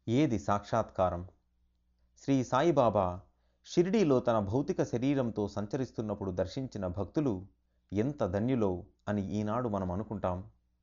ఏది సాక్షాత్కారం శ్రీ సాయిబాబా షిరిడీలో తన భౌతిక శరీరంతో సంచరిస్తున్నప్పుడు దర్శించిన భక్తులు ఎంత ధన్యులో అని ఈనాడు మనం అనుకుంటాం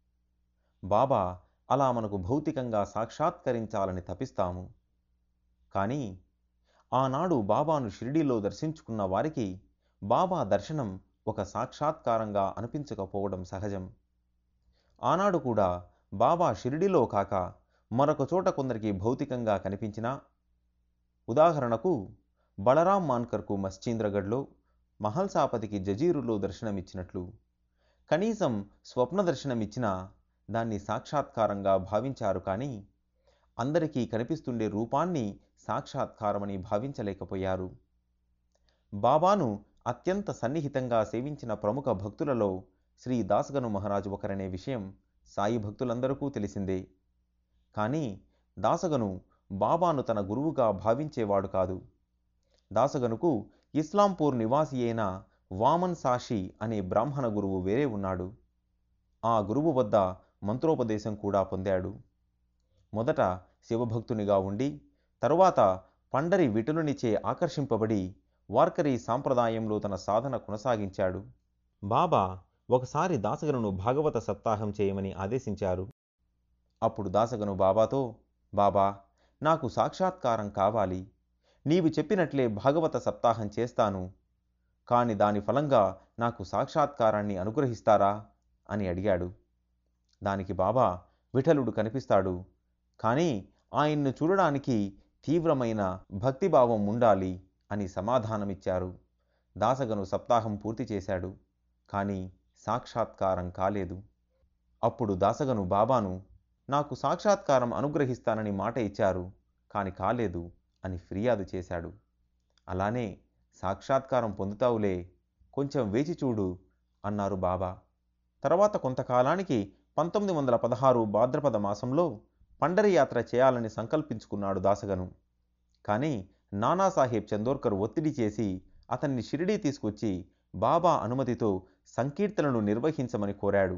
బాబా అలా మనకు భౌతికంగా సాక్షాత్కరించాలని తపిస్తాము కానీ ఆనాడు బాబాను షిరిడీలో దర్శించుకున్న వారికి బాబా దర్శనం ఒక సాక్షాత్కారంగా అనిపించకపోవడం సహజం ఆనాడు కూడా బాబా షిరిడిలో కాక మరొక చోట కొందరికి భౌతికంగా కనిపించినా ఉదాహరణకు బలరాం మాన్కర్కు మశ్చీంద్రగఢ్లో మహల్సాపతికి జజీరులో దర్శనమిచ్చినట్లు కనీసం స్వప్న దర్శనమిచ్చినా దాన్ని సాక్షాత్కారంగా భావించారు కానీ అందరికీ కనిపిస్తుండే రూపాన్ని సాక్షాత్కారమని భావించలేకపోయారు బాబాను అత్యంత సన్నిహితంగా సేవించిన ప్రముఖ భక్తులలో శ్రీ దాసగను మహారాజు ఒకరనే విషయం సాయి భక్తులందరికీ తెలిసిందే కానీ దాసగను బాబాను తన గురువుగా భావించేవాడు కాదు దాసగనుకు ఇస్లాంపూర్ నివాసి అయిన వామన్ సాషి అనే బ్రాహ్మణ గురువు వేరే ఉన్నాడు ఆ గురువు వద్ద మంత్రోపదేశం కూడా పొందాడు మొదట శివభక్తునిగా ఉండి తరువాత పండరి విటులునిచే ఆకర్షింపబడి వార్కరీ సాంప్రదాయంలో తన సాధన కొనసాగించాడు బాబా ఒకసారి దాసగనును భాగవత సప్తాహం చేయమని ఆదేశించారు అప్పుడు దాసగను బాబాతో బాబా నాకు సాక్షాత్కారం కావాలి నీవు చెప్పినట్లే భాగవత సప్తాహం చేస్తాను కాని దాని ఫలంగా నాకు సాక్షాత్కారాన్ని అనుగ్రహిస్తారా అని అడిగాడు దానికి బాబా విఠలుడు కనిపిస్తాడు కానీ ఆయన్ను చూడడానికి తీవ్రమైన భక్తిభావం ఉండాలి అని సమాధానమిచ్చారు దాసగను సప్తాహం పూర్తి చేశాడు కానీ సాక్షాత్కారం కాలేదు అప్పుడు దాసగను బాబాను నాకు సాక్షాత్కారం అనుగ్రహిస్తానని మాట ఇచ్చారు కాని కాలేదు అని ఫిర్యాదు చేశాడు అలానే సాక్షాత్కారం పొందుతావులే కొంచెం వేచి చూడు అన్నారు బాబా తర్వాత కొంతకాలానికి పంతొమ్మిది వందల పదహారు భాద్రపద మాసంలో పండరి యాత్ర చేయాలని సంకల్పించుకున్నాడు దాసగను కానీ నానాసాహెబ్ చందోర్కర్ ఒత్తిడి చేసి అతన్ని షిరిడీ తీసుకొచ్చి బాబా అనుమతితో సంకీర్తనలు నిర్వహించమని కోరాడు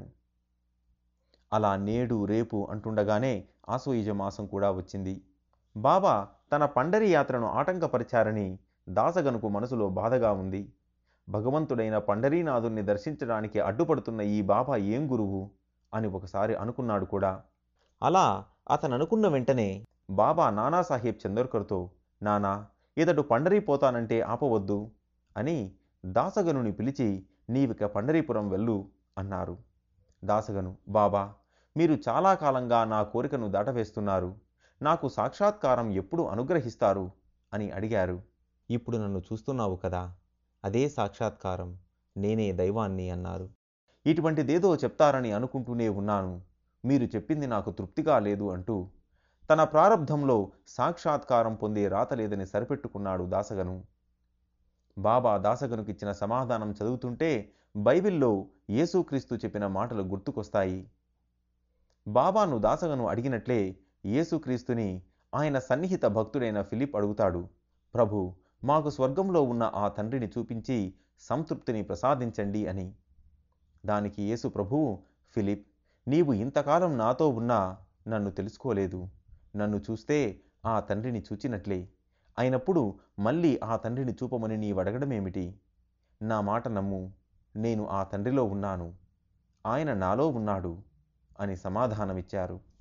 అలా నేడు రేపు అంటుండగానే ఆసోయిజ మాసం కూడా వచ్చింది బాబా తన పండరి యాత్రను ఆటంకపరిచారని దాసగనుకు మనసులో బాధగా ఉంది భగవంతుడైన పండరీనాథుణ్ణి దర్శించడానికి అడ్డుపడుతున్న ఈ బాబా ఏం గురువు అని ఒకసారి అనుకున్నాడు కూడా అలా అతను అనుకున్న వెంటనే బాబా నానాసాహెబ్ చందోర్కర్తో నానా ఇతడు పండరీ పోతానంటే ఆపవద్దు అని దాసగనుని పిలిచి నీవిక పండరీపురం వెళ్ళు అన్నారు దాసగను బాబా మీరు చాలా కాలంగా నా కోరికను దాటవేస్తున్నారు నాకు సాక్షాత్కారం ఎప్పుడు అనుగ్రహిస్తారు అని అడిగారు ఇప్పుడు నన్ను చూస్తున్నావు కదా అదే సాక్షాత్కారం నేనే దైవాన్ని అన్నారు ఇటువంటిదేదో చెప్తారని అనుకుంటూనే ఉన్నాను మీరు చెప్పింది నాకు తృప్తిగా లేదు అంటూ తన ప్రారంధంలో సాక్షాత్కారం పొందే రాత లేదని సరిపెట్టుకున్నాడు దాసగను బాబా దాసగనుకిచ్చిన సమాధానం చదువుతుంటే బైబిల్లో యేసుక్రీస్తు చెప్పిన మాటలు గుర్తుకొస్తాయి బాబాను దాసగను అడిగినట్లే యేసుక్రీస్తుని ఆయన సన్నిహిత భక్తుడైన ఫిలిప్ అడుగుతాడు ప్రభు మాకు స్వర్గంలో ఉన్న ఆ తండ్రిని చూపించి సంతృప్తిని ప్రసాదించండి అని దానికి యేసు ప్రభువు ఫిలిప్ నీవు ఇంతకాలం నాతో ఉన్నా నన్ను తెలుసుకోలేదు నన్ను చూస్తే ఆ తండ్రిని చూచినట్లే అయినప్పుడు మళ్ళీ ఆ తండ్రిని చూపమని నీవడగడమేమిటి నా మాట నమ్ము నేను ఆ తండ్రిలో ఉన్నాను ఆయన నాలో ఉన్నాడు అని సమాధానమిచ్చారు